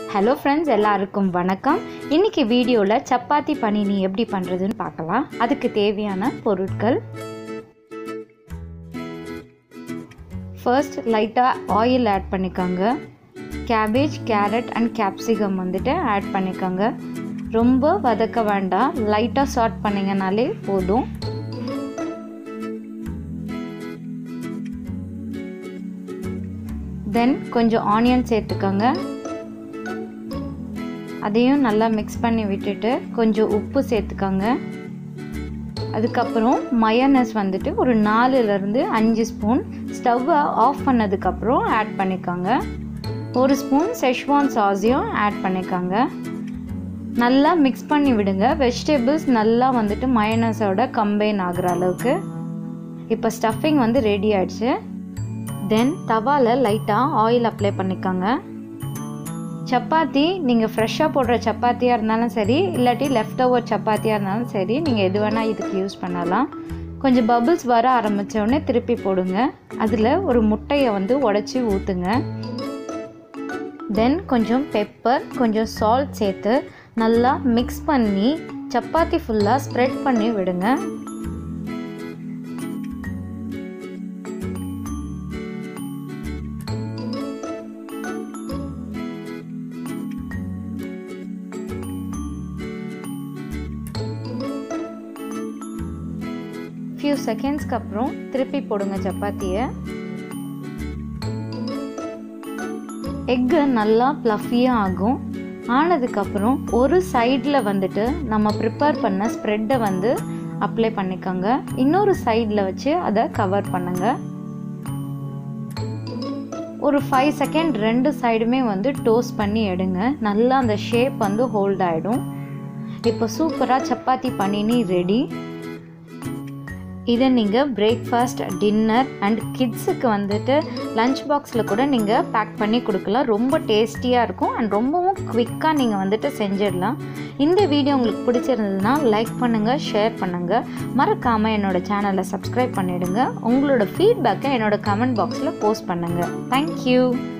hello friends எல்லாருக்கும் வணக்கம் இன்னைக்கு வீடியோவில் சப்பாத்தி பனினி எப்படி பண்ணுறதுன்னு பார்க்கலாம் அதுக்கு தேவையான பொருட்கள் ஃபர்ஸ்ட் லைட்டாக ஆயில் ஆட் பண்ணிக்கோங்க கேபேஜ் கேரட் அண்ட் கேப்சிகம் வந்துட்டு ஆட் பண்ணிக்கோங்க ரொம்ப வதக்க வேண்டாம் லைட்டாக சார்ட் பண்ணிங்கனாலே போதும் தென் கொஞ்சம் ஆனியன் சேர்த்துக்கோங்க அதையும் நல்லா மிக்ஸ் பண்ணி விட்டுட்டு கொஞ்சம் உப்பு சேர்த்துக்கோங்க அதுக்கப்புறம் மயனஸ் வந்துட்டு ஒரு நாலுலேருந்து அஞ்சு ஸ்பூன் ஸ்டவ்வை ஆஃப் பண்ணதுக்கப்புறம் ஆட் பண்ணிக்கோங்க ஒரு ஸ்பூன் செஷ்வான் சாஸையும் ஆட் பண்ணிக்கோங்க நல்லா மிக்ஸ் பண்ணி விடுங்க வெஜிடபிள்ஸ் நல்லா வந்துட்டு மயனஸோட கம்பைன் ஆகிற அளவுக்கு இப்போ ஸ்டஃபிங் வந்து ரெடி ஆயிடுச்சு தென் தவாவில் லைட்டாக ஆயில் அப்ளை பண்ணிக்கோங்க சப்பாத்தி நீங்கள் ஃப்ரெஷ்ஷாக போடுற சப்பாத்தியாக இருந்தாலும் சரி இல்லாட்டி லெஃப்ட் ஓவர் சப்பாத்தியாக இருந்தாலும் சரி நீங்கள் எது வேணால் இதுக்கு யூஸ் பண்ணலாம் கொஞ்சம் பபுள்ஸ் வர ஆரம்பித்தோடனே திருப்பி போடுங்க அதில் ஒரு முட்டையை வந்து உடச்சி ஊற்றுங்க தென் கொஞ்சம் பெப்பர் கொஞ்சம் சால்ட் சேர்த்து நல்லா மிக்ஸ் பண்ணி சப்பாத்தி ஃபுல்லாக ஸ்ப்ரெட் பண்ணி விடுங்க ஃபியூ செகண்ட்ஸ்க்கு அப்புறம் திருப்பி போடுங்க சப்பாத்தியை எக்கு நல்லா ப்ளஃபியாக ஆகும் ஆனதுக்கப்புறம் ஒரு சைடில் வந்துட்டு நம்ம ப்ரிப்பேர் பண்ண ஸ்ப்ரெட்டை வந்து அப்ளை பண்ணிக்கோங்க இன்னொரு சைடில் வச்சு அதை கவர் பண்ணுங்க ஒரு ஃபைவ் செகண்ட் ரெண்டு சைடுமே வந்து டோஸ்ட் பண்ணி எடுங்க நல்லா அந்த ஷேப் வந்து ஹோல்ட் ஆகிடும் இப்போ சூப்பராக சப்பாத்தி பண்ணினி ரெடி இதை நீங்கள் பிரேக்ஃபாஸ்ட் டின்னர் அண்ட் கிட்ஸுக்கு வந்துட்டு லஞ்ச் பாக்ஸில் கூட நீங்கள் பேக் பண்ணி கொடுக்கலாம் ரொம்ப டேஸ்டியாக இருக்கும் அண்ட் ரொம்பவும் குவிக்காக நீங்கள் வந்துட்டு செஞ்சிடலாம் இந்த வீடியோ உங்களுக்கு பிடிச்சிருந்ததுன்னா லைக் பண்ணுங்கள் ஷேர் பண்ணுங்கள் மறக்காமல் என்னோடய சேனலை சப்ஸ்கிரைப் பண்ணிவிடுங்க உங்களோட ஃபீட்பேக்கை என்னோடய கமெண்ட் பாக்ஸில் போஸ்ட் பண்ணுங்கள் தேங்க்யூ